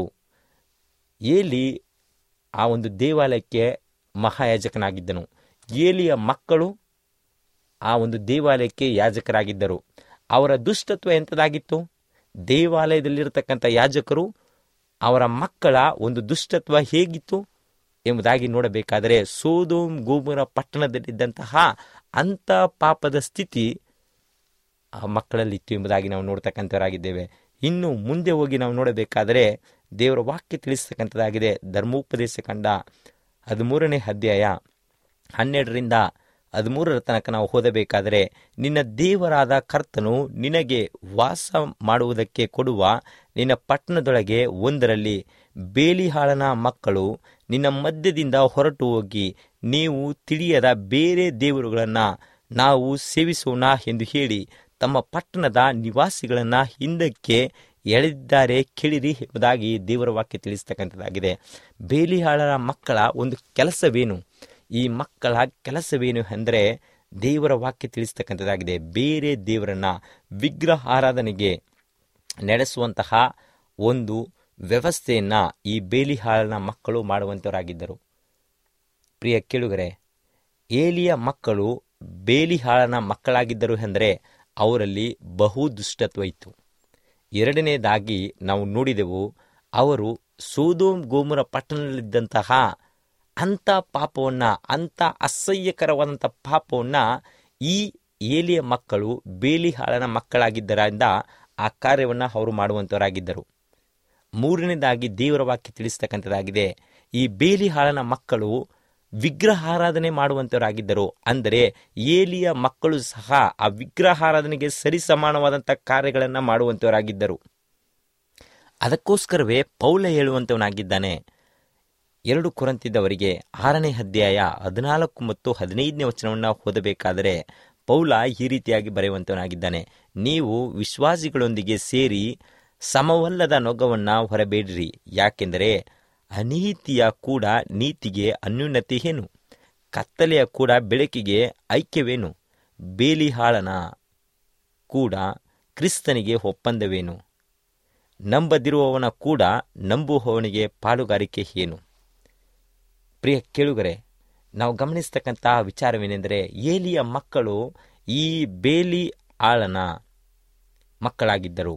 C: ಏಲಿ ಆ ಒಂದು ದೇವಾಲಯಕ್ಕೆ ಮಹಾಯಾಜಕನಾಗಿದ್ದನು ಏಲಿಯ ಮಕ್ಕಳು ಆ ಒಂದು ದೇವಾಲಯಕ್ಕೆ ಯಾಜಕರಾಗಿದ್ದರು ಅವರ ದುಷ್ಟತ್ವ ಎಂಥದಾಗಿತ್ತು ದೇವಾಲಯದಲ್ಲಿರತಕ್ಕಂಥ ಯಾಜಕರು ಅವರ ಮಕ್ಕಳ ಒಂದು ದುಷ್ಟತ್ವ ಹೇಗಿತ್ತು ಎಂಬುದಾಗಿ ನೋಡಬೇಕಾದರೆ ಸೋದೋಮ್ ಗೋಮುರ ಪಟ್ಟಣದಲ್ಲಿದ್ದಂತಹ ಅಂಥ ಪಾಪದ ಸ್ಥಿತಿ ಆ ಮಕ್ಕಳಲ್ಲಿತ್ತು ಎಂಬುದಾಗಿ ನಾವು ನೋಡ್ತಕ್ಕಂಥವರಾಗಿದ್ದೇವೆ ಇನ್ನು ಮುಂದೆ ಹೋಗಿ ನಾವು ನೋಡಬೇಕಾದರೆ ದೇವರ ವಾಕ್ಯ ತಿಳಿಸ್ತಕ್ಕಂಥದ್ದಾಗಿದೆ ಧರ್ಮೋಪದೇಶ ಕಂಡ ಹದಿಮೂರನೇ ಅಧ್ಯಾಯ ಹನ್ನೆರಡರಿಂದ ಹದಿಮೂರರ ತನಕ ನಾವು ಓದಬೇಕಾದರೆ ನಿನ್ನ ದೇವರಾದ ಕರ್ತನು ನಿನಗೆ ವಾಸ ಮಾಡುವುದಕ್ಕೆ ಕೊಡುವ ನಿನ್ನ ಪಟ್ಟಣದೊಳಗೆ ಒಂದರಲ್ಲಿ ಬೇಲಿಹಾಳನ ಮಕ್ಕಳು ನಿನ್ನ ಮಧ್ಯದಿಂದ ಹೊರಟು ಹೋಗಿ ನೀವು ತಿಳಿಯದ ಬೇರೆ ದೇವರುಗಳನ್ನು ನಾವು ಸೇವಿಸೋಣ ಎಂದು ಹೇಳಿ ತಮ್ಮ ಪಟ್ಟಣದ ನಿವಾಸಿಗಳನ್ನು ಹಿಂದಕ್ಕೆ ಎಳೆದಿದ್ದಾರೆ ಕೇಳಿರಿ ಎಂಬುದಾಗಿ ದೇವರ ವಾಕ್ಯ ತಿಳಿಸ್ತಕ್ಕಂಥದ್ದಾಗಿದೆ ಬೇಲಿಹಾಳರ ಮಕ್ಕಳ ಒಂದು ಕೆಲಸವೇನು ಈ ಮಕ್ಕಳ ಕೆಲಸವೇನು ಅಂದರೆ ದೇವರ ವಾಕ್ಯ ತಿಳಿಸ್ತಕ್ಕಂಥದ್ದಾಗಿದೆ ಬೇರೆ ದೇವರನ್ನ ವಿಗ್ರಹ ಆರಾಧನೆಗೆ ನಡೆಸುವಂತಹ ಒಂದು ವ್ಯವಸ್ಥೆಯನ್ನು ಈ ಬೇಲಿಹಾಳನ ಮಕ್ಕಳು ಮಾಡುವಂಥವರಾಗಿದ್ದರು ಪ್ರಿಯ ಕೇಳುಗರೆ ಏಲಿಯ ಮಕ್ಕಳು ಬೇಲಿಹಾಳನ ಮಕ್ಕಳಾಗಿದ್ದರು ಎಂದರೆ ಅವರಲ್ಲಿ ಬಹು ದುಷ್ಟತ್ವ ಇತ್ತು ಎರಡನೇದಾಗಿ ನಾವು ನೋಡಿದೆವು ಅವರು ಸೋದೋಮ್ ಗೋಮುರ ಪಟ್ಟಣದಲ್ಲಿದ್ದಂತಹ ಅಂಥ ಪಾಪವನ್ನು ಅಂಥ ಅಸಹ್ಯಕರವಾದಂಥ ಪಾಪವನ್ನು ಈ ಏಲಿಯ ಮಕ್ಕಳು ಬೇಲಿಹಾಳನ ಮಕ್ಕಳಾಗಿದ್ದರಿಂದ ಆ ಕಾರ್ಯವನ್ನು ಅವರು ಮಾಡುವಂಥವರಾಗಿದ್ದರು ಮೂರನೇದಾಗಿ ದೇವರ ವಾಕ್ಯ ತಿಳಿಸ್ತಕ್ಕಂಥದ್ದಾಗಿದೆ ಈ ಬೇಲಿಹಾಳನ ಮಕ್ಕಳು ವಿಗ್ರಹಾರಾಧನೆ ಮಾಡುವಂಥವರಾಗಿದ್ದರು ಅಂದರೆ ಏಲಿಯ ಮಕ್ಕಳು ಸಹ ಆ ವಿಗ್ರಹಾರಾಧನೆಗೆ ಸರಿ ಸಮಾನವಾದಂಥ ಕಾರ್ಯಗಳನ್ನು ಮಾಡುವಂಥವರಾಗಿದ್ದರು ಅದಕ್ಕೋಸ್ಕರವೇ ಪೌಲ ಹೇಳುವಂಥವನಾಗಿದ್ದಾನೆ ಎರಡು ಕೊರಂತಿದ್ದವರಿಗೆ ಆರನೇ ಅಧ್ಯಾಯ ಹದಿನಾಲ್ಕು ಮತ್ತು ಹದಿನೈದನೇ ವಚನವನ್ನು ಓದಬೇಕಾದರೆ ಪೌಲ ಈ ರೀತಿಯಾಗಿ ಬರೆಯುವಂತವನಾಗಿದ್ದಾನೆ ನೀವು ವಿಶ್ವಾಸಿಗಳೊಂದಿಗೆ ಸೇರಿ ಸಮವಲ್ಲದ ನೊಗವನ್ನು ಹೊರಬೇಡಿರಿ ಯಾಕೆಂದರೆ ಅನೀತಿಯ ಕೂಡ ನೀತಿಗೆ ಅನ್ಯೂನ್ಯತೆ ಏನು ಕತ್ತಲೆಯ ಕೂಡ ಬೆಳಕಿಗೆ ಐಕ್ಯವೇನು ಬೇಲಿಹಾಳನ ಕೂಡ ಕ್ರಿಸ್ತನಿಗೆ ಒಪ್ಪಂದವೇನು ನಂಬದಿರುವವನ ಕೂಡ ನಂಬುವವನಿಗೆ ಪಾಲುಗಾರಿಕೆ ಏನು ಪ್ರಿಯ ಕೇಳುಗರೆ ನಾವು ಗಮನಿಸ್ತಕ್ಕಂಥ ವಿಚಾರವೇನೆಂದರೆ ಏಲಿಯ ಮಕ್ಕಳು ಈ ಬೇಲಿ ಆಳನ ಮಕ್ಕಳಾಗಿದ್ದರು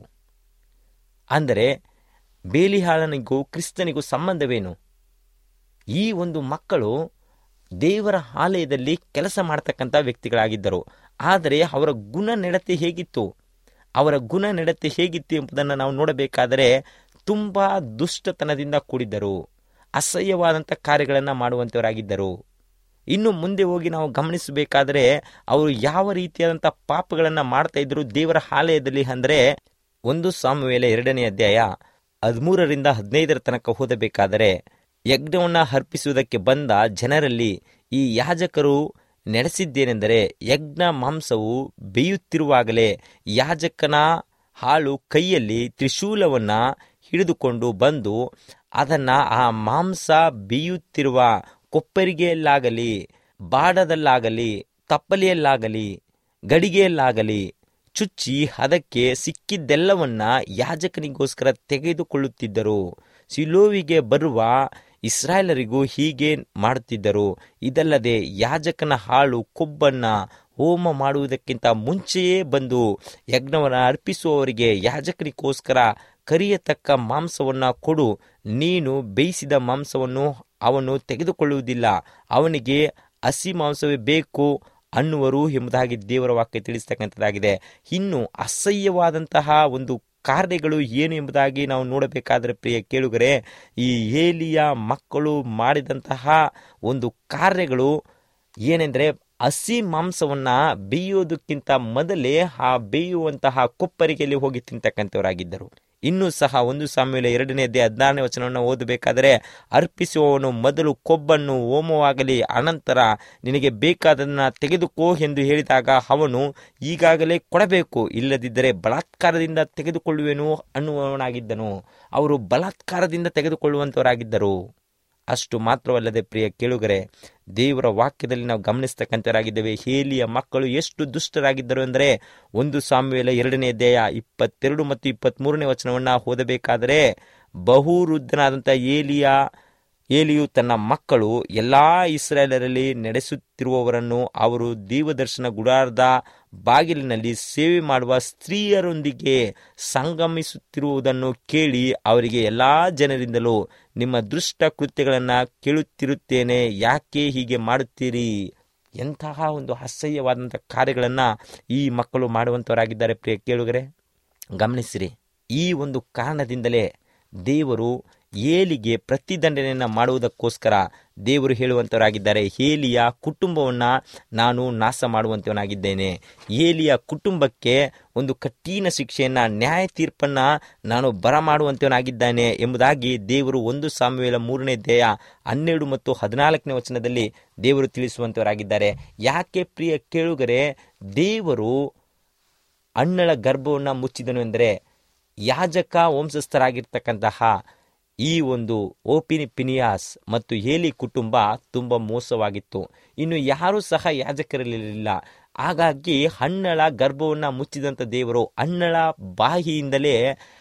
C: ಅಂದರೆ ಬೇಲಿಹಾಳನಿಗೂ ಕ್ರಿಸ್ತನಿಗೂ ಸಂಬಂಧವೇನು ಈ ಒಂದು ಮಕ್ಕಳು ದೇವರ ಆಲಯದಲ್ಲಿ ಕೆಲಸ ಮಾಡ್ತಕ್ಕಂಥ ವ್ಯಕ್ತಿಗಳಾಗಿದ್ದರು ಆದರೆ ಅವರ ಗುಣ ನಡತೆ ಹೇಗಿತ್ತು ಅವರ ಗುಣ ನಡತೆ ಹೇಗಿತ್ತು ಎಂಬುದನ್ನು ನಾವು ನೋಡಬೇಕಾದರೆ ತುಂಬ ದುಷ್ಟತನದಿಂದ ಕೂಡಿದ್ದರು ಅಸಹ್ಯವಾದಂಥ ಕಾರ್ಯಗಳನ್ನು ಮಾಡುವಂಥವರಾಗಿದ್ದರು ಇನ್ನು ಮುಂದೆ ಹೋಗಿ ನಾವು ಗಮನಿಸಬೇಕಾದರೆ ಅವರು ಯಾವ ರೀತಿಯಾದಂಥ ಪಾಪಗಳನ್ನು ಮಾಡ್ತಾ ಇದ್ರು ದೇವರ ಆಲಯದಲ್ಲಿ ಅಂದರೆ ಒಂದು ಸಾಮುವೇಲ ಎರಡನೇ ಅಧ್ಯಾಯ ಹದಿಮೂರರಿಂದ ಹದಿನೈದರ ತನಕ ಓದಬೇಕಾದರೆ ಯಜ್ಞವನ್ನು ಅರ್ಪಿಸುವುದಕ್ಕೆ ಬಂದ ಜನರಲ್ಲಿ ಈ ಯಾಜಕರು ನಡೆಸಿದ್ದೇನೆಂದರೆ ಯಜ್ಞ ಮಾಂಸವು ಬೇಯುತ್ತಿರುವಾಗಲೇ ಯಾಜಕನ ಹಾಳು ಕೈಯಲ್ಲಿ ತ್ರಿಶೂಲವನ್ನು ಹಿಡಿದುಕೊಂಡು ಬಂದು ಅದನ್ನು ಆ ಮಾಂಸ ಬೇಯುತ್ತಿರುವ ಕೊಪ್ಪರಿಗೆಯಲ್ಲಾಗಲಿ ಬಾಡದಲ್ಲಾಗಲಿ ತಪ್ಪಲೆಯಲ್ಲಾಗಲಿ ಗಡಿಗೆಯಲ್ಲಾಗಲಿ ಚುಚ್ಚಿ ಅದಕ್ಕೆ ಸಿಕ್ಕಿದ್ದೆಲ್ಲವನ್ನ ಯಾಜಕನಿಗೋಸ್ಕರ ತೆಗೆದುಕೊಳ್ಳುತ್ತಿದ್ದರು ಸಿಲೋವಿಗೆ ಬರುವ ಇಸ್ರಾಯೇಲರಿಗೂ ಹೀಗೆ ಮಾಡುತ್ತಿದ್ದರು ಇದಲ್ಲದೆ ಯಾಜಕನ ಹಾಳು ಕೊಬ್ಬನ್ನ ಹೋಮ ಮಾಡುವುದಕ್ಕಿಂತ ಮುಂಚೆಯೇ ಬಂದು ಯಜ್ಞವನ್ನು ಅರ್ಪಿಸುವವರಿಗೆ ಯಾಜಕನಿಗೋಸ್ಕರ ಕರಿಯತಕ್ಕ ಮಾಂಸವನ್ನು ಕೊಡು ನೀನು ಬೇಯಿಸಿದ ಮಾಂಸವನ್ನು ಅವನು ತೆಗೆದುಕೊಳ್ಳುವುದಿಲ್ಲ ಅವನಿಗೆ ಹಸಿ ಮಾಂಸವೇ ಬೇಕು ಅನ್ನುವರು ಎಂಬುದಾಗಿ ದೇವರ ವಾಕ್ಯ ತಿಳಿಸ್ತಕ್ಕಂಥದ್ದಾಗಿದೆ ಇನ್ನು ಅಸಹ್ಯವಾದಂತಹ ಒಂದು ಕಾರ್ಯಗಳು ಏನು ಎಂಬುದಾಗಿ ನಾವು ನೋಡಬೇಕಾದರೆ ಪ್ರಿಯ ಕೇಳುಗರೆ ಈ ಏಲಿಯ ಮಕ್ಕಳು ಮಾಡಿದಂತಹ ಒಂದು ಕಾರ್ಯಗಳು ಏನೆಂದರೆ ಹಸಿ ಮಾಂಸವನ್ನು ಬೇಯೋದಕ್ಕಿಂತ ಮೊದಲೇ ಆ ಬೇಯುವಂತಹ ಕೊಪ್ಪರಿಗೆಯಲ್ಲಿ ಹೋಗಿ ತಿಂತಕ್ಕಂಥವರಾಗಿದ್ದರು ಇನ್ನೂ ಸಹ ಒಂದು ಸಾಮ್ಯಲ ಎರಡನೇ ಅಧ್ಯಾಯ ಹದಿನಾರನೇ ವಚನವನ್ನು ಓದಬೇಕಾದರೆ ಅರ್ಪಿಸುವವನು ಮೊದಲು ಕೊಬ್ಬನ್ನು ಹೋಮವಾಗಲಿ ಅನಂತರ ನಿನಗೆ ಬೇಕಾದದನ್ನು ತೆಗೆದುಕೋ ಎಂದು ಹೇಳಿದಾಗ ಅವನು ಈಗಾಗಲೇ ಕೊಡಬೇಕು ಇಲ್ಲದಿದ್ದರೆ ಬಲಾತ್ಕಾರದಿಂದ ತೆಗೆದುಕೊಳ್ಳುವೆನು ಅನ್ನುವವನಾಗಿದ್ದನು ಅವರು ಬಲಾತ್ಕಾರದಿಂದ ತೆಗೆದುಕೊಳ್ಳುವಂಥವರಾಗಿದ್ದರು ಅಷ್ಟು ಮಾತ್ರವಲ್ಲದೆ ಪ್ರಿಯ ಕೇಳುಗರೆ ದೇವರ ವಾಕ್ಯದಲ್ಲಿ ನಾವು ಗಮನಿಸ್ತಕ್ಕಂಥವರಾಗಿದ್ದೇವೆ ಹೇಲಿಯ ಮಕ್ಕಳು ಎಷ್ಟು ದುಷ್ಟರಾಗಿದ್ದರು ಅಂದರೆ ಒಂದು ಸಾಮ್ಯಲ ಎರಡನೇ ಅಧ್ಯಾಯ ಇಪ್ಪತ್ತೆರಡು ಮತ್ತು ಇಪ್ಪತ್ತ್ಮೂರನೇ ವಚನವನ್ನು ಓದಬೇಕಾದರೆ ಬಹುವೃದ್ಧನಾದಂಥ ಏಲಿಯ ಏಲಿಯು ತನ್ನ ಮಕ್ಕಳು ಎಲ್ಲ ಇಸ್ರಾಯೇಲರಲ್ಲಿ ನಡೆಸುತ್ತಿರುವವರನ್ನು ಅವರು ದೇವದರ್ಶನ ಗುಡಾರದ ಬಾಗಿಲಿನಲ್ಲಿ ಸೇವೆ ಮಾಡುವ ಸ್ತ್ರೀಯರೊಂದಿಗೆ ಸಂಗಮಿಸುತ್ತಿರುವುದನ್ನು ಕೇಳಿ ಅವರಿಗೆ ಎಲ್ಲ ಜನರಿಂದಲೂ ನಿಮ್ಮ ದುಷ್ಟ ಕೃತ್ಯಗಳನ್ನು ಕೇಳುತ್ತಿರುತ್ತೇನೆ ಯಾಕೆ ಹೀಗೆ ಮಾಡುತ್ತೀರಿ ಎಂತಹ ಒಂದು ಅಸಹ್ಯವಾದಂಥ ಕಾರ್ಯಗಳನ್ನು ಈ ಮಕ್ಕಳು ಮಾಡುವಂಥವರಾಗಿದ್ದಾರೆ ಪ್ರಿಯ ಕೇಳುಗರೆ ಗಮನಿಸಿರಿ ಈ ಒಂದು ಕಾರಣದಿಂದಲೇ ದೇವರು ಏಲಿಗೆ ಪ್ರತಿದಂಡನೆಯನ್ನು ಮಾಡುವುದಕ್ಕೋಸ್ಕರ ದೇವರು ಹೇಳುವಂಥವರಾಗಿದ್ದಾರೆ ಏಲಿಯ ಕುಟುಂಬವನ್ನು ನಾನು ನಾಶ ಮಾಡುವಂಥವನಾಗಿದ್ದೇನೆ ಏಲಿಯ ಕುಟುಂಬಕ್ಕೆ ಒಂದು ಕಠಿಣ ಶಿಕ್ಷೆಯನ್ನು ನ್ಯಾಯ ತೀರ್ಪನ್ನು ನಾನು ಬರಮಾಡುವಂಥವನಾಗಿದ್ದಾನೆ ಎಂಬುದಾಗಿ ದೇವರು ಒಂದು ಸಾಮುವೇಲ ಮೂರನೇ ದೇಹ ಹನ್ನೆರಡು ಮತ್ತು ಹದಿನಾಲ್ಕನೇ ವಚನದಲ್ಲಿ ದೇವರು ತಿಳಿಸುವಂಥವರಾಗಿದ್ದಾರೆ ಯಾಕೆ ಪ್ರಿಯ ಕೇಳುಗರೆ ದೇವರು ಅಣ್ಣಳ ಗರ್ಭವನ್ನು ಮುಚ್ಚಿದನು ಎಂದರೆ ಯಾಜಕ ವಂಶಸ್ಥರಾಗಿರ್ತಕ್ಕಂತಹ ಈ ಒಂದು ಓಪಿನಿ ಪಿನಿಯಾಸ್ ಮತ್ತು ಏಲಿ ಕುಟುಂಬ ತುಂಬ ಮೋಸವಾಗಿತ್ತು ಇನ್ನು ಯಾರೂ ಸಹ ಯಾಜಕರಿರಲಿಲ್ಲ ಹಾಗಾಗಿ ಹಣ್ಣಳ ಗರ್ಭವನ್ನು ಮುಚ್ಚಿದಂಥ ದೇವರು ಹಣ್ಣಳ ಬಾಯಿಯಿಂದಲೇ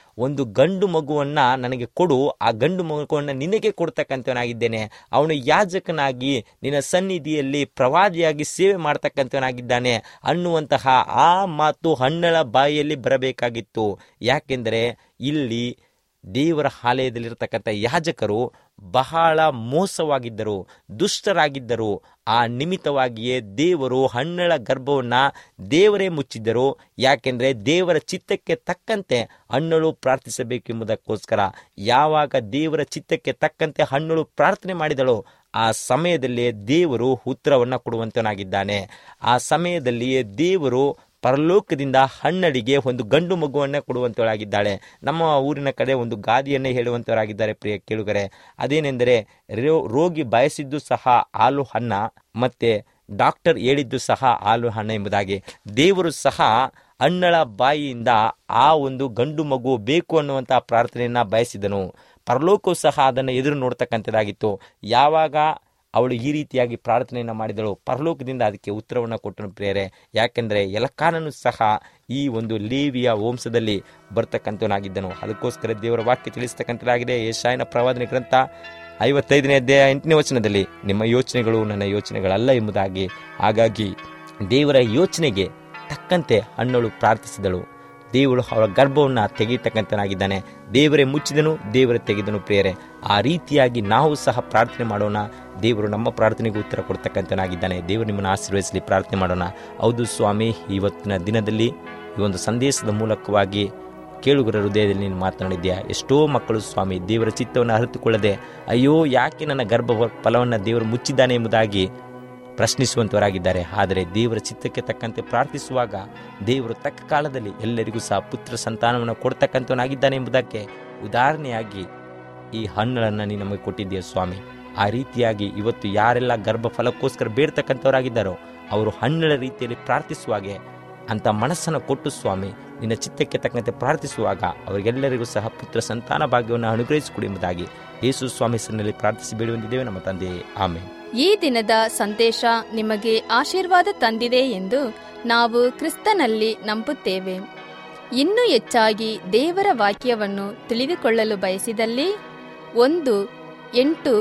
C: ಒಂದು ಗಂಡು ಮಗುವನ್ನ ನನಗೆ ಕೊಡು ಆ ಗಂಡು ಮಗುವನ್ನ ನಿನಗೆ ಕೊಡ್ತಕ್ಕಂಥವನಾಗಿದ್ದೇನೆ ಅವನು ಯಾಜಕನಾಗಿ ನಿನ್ನ ಸನ್ನಿಧಿಯಲ್ಲಿ ಪ್ರವಾದಿಯಾಗಿ ಸೇವೆ ಮಾಡ್ತಕ್ಕಂಥವನಾಗಿದ್ದಾನೆ ಅನ್ನುವಂತಹ ಆ ಮಾತು ಹಣ್ಣಳ ಬಾಯಿಯಲ್ಲಿ ಬರಬೇಕಾಗಿತ್ತು ಯಾಕೆಂದರೆ ಇಲ್ಲಿ ದೇವರ ಆಲಯದಲ್ಲಿರ್ತಕ್ಕಂಥ ಯಾಜಕರು ಬಹಳ ಮೋಸವಾಗಿದ್ದರು ದುಷ್ಟರಾಗಿದ್ದರು ಆ ನಿಮಿತ್ತವಾಗಿಯೇ ದೇವರು ಹಣ್ಣಳ ಗರ್ಭವನ್ನ ದೇವರೇ ಮುಚ್ಚಿದ್ದರು ಯಾಕೆಂದ್ರೆ ದೇವರ ಚಿತ್ತಕ್ಕೆ ತಕ್ಕಂತೆ ಹಣ್ಣಳು ಪ್ರಾರ್ಥಿಸಬೇಕೆಂಬುದಕ್ಕೋಸ್ಕರ ಯಾವಾಗ ದೇವರ ಚಿತ್ತಕ್ಕೆ ತಕ್ಕಂತೆ ಹಣ್ಣಳು ಪ್ರಾರ್ಥನೆ ಮಾಡಿದಳು ಆ ಸಮಯದಲ್ಲಿಯೇ ದೇವರು ಉತ್ತರವನ್ನ ಕೊಡುವಂತನಾಗಿದ್ದಾನೆ ಆ ಸಮಯದಲ್ಲಿಯೇ ದೇವರು ಪರಲೋಕದಿಂದ ಹಣ್ಣಡಿಗೆ ಒಂದು ಗಂಡು ಮಗುವನ್ನೇ ಕೊಡುವಂತವಳಾಗಿದ್ದಾಳೆ ನಮ್ಮ ಊರಿನ ಕಡೆ ಒಂದು ಗಾದಿಯನ್ನೇ ಹೇಳುವಂತವರಾಗಿದ್ದಾರೆ ಪ್ರಿಯ ಕೇಳುಗರೆ ಅದೇನೆಂದರೆ ರೋ- ರೋಗಿ ಬಯಸಿದ್ದು ಸಹ ಹಾಲು ಹಣ್ಣ ಮತ್ತೆ ಡಾಕ್ಟರ್ ಹೇಳಿದ್ದು ಸಹ ಹಾಲು ಹಣ್ಣ ಎಂಬುದಾಗಿ ದೇವರು ಸಹ ಹಣ್ಣಳ ಬಾಯಿಯಿಂದ ಆ ಒಂದು ಗಂಡು ಮಗು ಬೇಕು ಅನ್ನುವಂತಹ ಪ್ರಾರ್ಥನೆಯನ್ನ ಬಯಸಿದನು ಪರಲೋಕವು ಸಹ ಅದನ್ನು ಎದುರು ನೋಡ್ತಕ್ಕಂಥದ್ದಾಗಿತ್ತು ಯಾವಾಗ ಅವಳು ಈ ರೀತಿಯಾಗಿ ಪ್ರಾರ್ಥನೆಯನ್ನು ಮಾಡಿದಳು ಪರಲೋಕದಿಂದ ಅದಕ್ಕೆ ಉತ್ತರವನ್ನು ಕೊಟ್ಟನು ಪ್ರಿಯರೇ ಯಾಕೆಂದರೆ ಎಲಕಾನನು ಸಹ ಈ ಒಂದು ಲೇವಿಯ ವಂಶದಲ್ಲಿ ಬರ್ತಕ್ಕಂಥವನಾಗಿದ್ದನು ಅದಕ್ಕೋಸ್ಕರ ದೇವರ ವಾಕ್ಯ ತಿಳಿಸ್ತಕ್ಕಂಥದ್ದಾಗಿದೆ ಯಶಾಯನ ಪ್ರವಾದನೆ ಗ್ರಂಥ ಐವತ್ತೈದನೇ ಅಧ್ಯಾಯ ಎಂಟನೇ ವಚನದಲ್ಲಿ ನಿಮ್ಮ ಯೋಚನೆಗಳು ನನ್ನ ಯೋಚನೆಗಳಲ್ಲ ಎಂಬುದಾಗಿ ಹಾಗಾಗಿ ದೇವರ ಯೋಚನೆಗೆ ತಕ್ಕಂತೆ ಹಣ್ಣಳು ಪ್ರಾರ್ಥಿಸಿದಳು ದೇವರು ಅವರ ಗರ್ಭವನ್ನು ತೆಗೆಯತಕ್ಕಂತನಾಗಿದ್ದಾನೆ ದೇವರೇ ಮುಚ್ಚಿದನು ದೇವರೇ ತೆಗೆದನು ಪ್ರಿಯರೇ ಆ ರೀತಿಯಾಗಿ ನಾವು ಸಹ ಪ್ರಾರ್ಥನೆ ಮಾಡೋಣ ದೇವರು ನಮ್ಮ ಪ್ರಾರ್ಥನೆಗೆ ಉತ್ತರ ಕೊಡ್ತಕ್ಕಂತನಾಗಿದ್ದಾನೆ ದೇವರು ನಿಮ್ಮನ್ನು ಆಶೀರ್ವದಿಸಲಿ ಪ್ರಾರ್ಥನೆ ಮಾಡೋಣ ಹೌದು ಸ್ವಾಮಿ ಇವತ್ತಿನ ದಿನದಲ್ಲಿ ಈ ಒಂದು ಸಂದೇಶದ ಮೂಲಕವಾಗಿ ಕೇಳುಗರ ಹೃದಯದಲ್ಲಿ ನೀನು ಮಾತನಾಡಿದ್ಯಾ ಎಷ್ಟೋ ಮಕ್ಕಳು ಸ್ವಾಮಿ ದೇವರ ಚಿತ್ತವನ್ನು ಅರಿತುಕೊಳ್ಳದೆ ಅಯ್ಯೋ ಯಾಕೆ ನನ್ನ ಗರ್ಭ ಫಲವನ್ನು ದೇವರು ಮುಚ್ಚಿದ್ದಾನೆ ಎಂಬುದಾಗಿ ಪ್ರಶ್ನಿಸುವಂತವರಾಗಿದ್ದಾರೆ ಆದರೆ ದೇವರ ಚಿತ್ತಕ್ಕೆ ತಕ್ಕಂತೆ ಪ್ರಾರ್ಥಿಸುವಾಗ ದೇವರು ತಕ್ಕ ಕಾಲದಲ್ಲಿ ಎಲ್ಲರಿಗೂ ಸಹ ಪುತ್ರ ಸಂತಾನವನ್ನು ಕೊಡ್ತಕ್ಕಂಥವನಾಗಿದ್ದಾನೆ ಎಂಬುದಕ್ಕೆ ಉದಾಹರಣೆಯಾಗಿ ಈ ಹಣ್ಣುಗಳನ್ನು ನೀನು ನಮಗೆ ಕೊಟ್ಟಿದ್ದೀಯ ಸ್ವಾಮಿ ಆ ರೀತಿಯಾಗಿ ಇವತ್ತು ಯಾರೆಲ್ಲ ಗರ್ಭ ಫಲಕ್ಕೋಸ್ಕರ ಬೇಡ್ತಕ್ಕಂಥವರಾಗಿದ್ದಾರೋ ಅವರು ಹಣ್ಣುಗಳ ರೀತಿಯಲ್ಲಿ ಪ್ರಾರ್ಥಿಸುವಾಗೆ ಅಂತ ಮನಸ್ಸನ್ನು ಕೊಟ್ಟು ಸ್ವಾಮಿ ನಿನ್ನ ಚಿತ್ತಕ್ಕೆ ತಕ್ಕಂತೆ ಪ್ರಾರ್ಥಿಸುವಾಗ ಅವರಿಗೆಲ್ಲರಿಗೂ ಸಹ ಪುತ್ರ ಸಂತಾನ ಭಾಗ್ಯವನ್ನು ಅನುಗ್ರಹಿಸಿಕೊಡಿ ಎಂಬುದಾಗಿ ಯೇಸು ಸ್ವಾಮಿ ಹೆಸರಿನಲ್ಲಿ ಪ್ರಾರ್ಥಿಸಿ ಬೇಡುವಂತಿದ್ದೇವೆ ನಮ್ಮ ತಂದೆಯೇ ಆಮೇಲೆ
A: ಈ ದಿನದ ಸಂದೇಶ ನಿಮಗೆ ಆಶೀರ್ವಾದ ತಂದಿದೆ ಎಂದು ನಾವು ಕ್ರಿಸ್ತನಲ್ಲಿ ನಂಬುತ್ತೇವೆ ಇನ್ನೂ ಹೆಚ್ಚಾಗಿ ದೇವರ ವಾಕ್ಯವನ್ನು ತಿಳಿದುಕೊಳ್ಳಲು ಬಯಸಿದಲ್ಲಿ ಒಂದು ಎಂಟು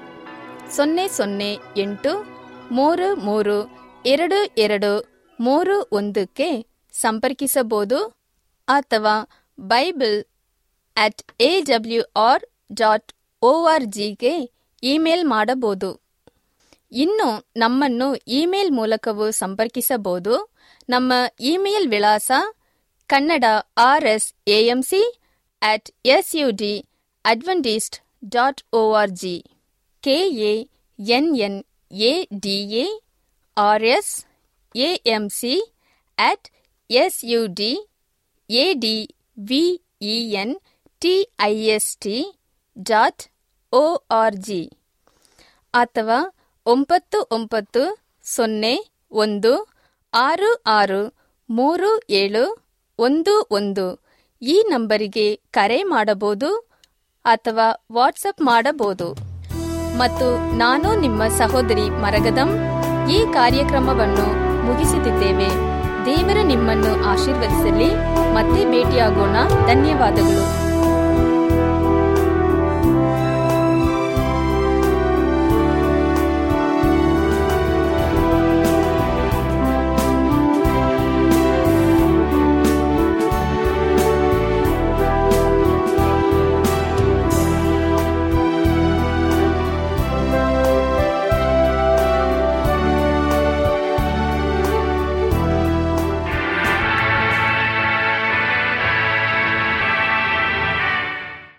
A: ಸೊನ್ನೆ ಸೊನ್ನೆ ಎಂಟು ಮೂರು ಮೂರು ಎರಡು ಎರಡು ಮೂರು ಒಂದಕ್ಕೆ ಸಂಪರ್ಕಿಸಬಹುದು ಅಥವಾ Bible at A W R dot O R ಜಿಗೆ ಇಮೇಲ್ ಮಾಡಬಹುದು ಇನ್ನು ನಮ್ಮನ್ನು ಇಮೇಲ್ ಮೂಲಕವೂ ಸಂಪರ್ಕಿಸಬಹುದು ನಮ್ಮ ಇಮೇಲ್ ವಿಳಾಸ Kannada R S A M C at S U D Adventist dot O R G K A N N A D A R S A M C at S U D A D V E N T I S T dot O R G ಅಥವಾ ಒಂಬತ್ತು ಒಂಬತ್ತು ಸೊನ್ನೆ ಒಂದು ಆರು ಆರು ಮೂರು ಏಳು ಒಂದು ಒಂದು ಈ ನಂಬರಿಗೆ ಕರೆ ಮಾಡಬಹುದು ಅಥವಾ ವಾಟ್ಸಪ್ ಮಾಡಬಹುದು ಮತ್ತು ನಾನು ನಿಮ್ಮ ಸಹೋದರಿ ಮರಗದಂ ಈ ಕಾರ್ಯಕ್ರಮವನ್ನು ಮುಗಿಸುತ್ತಿದ್ದೇವೆ ದೇವರು ನಿಮ್ಮನ್ನು ಆಶೀರ್ವದಿಸಲಿ ಮತ್ತೆ ಭೇಟಿಯಾಗೋಣ ಧನ್ಯವಾದಗಳು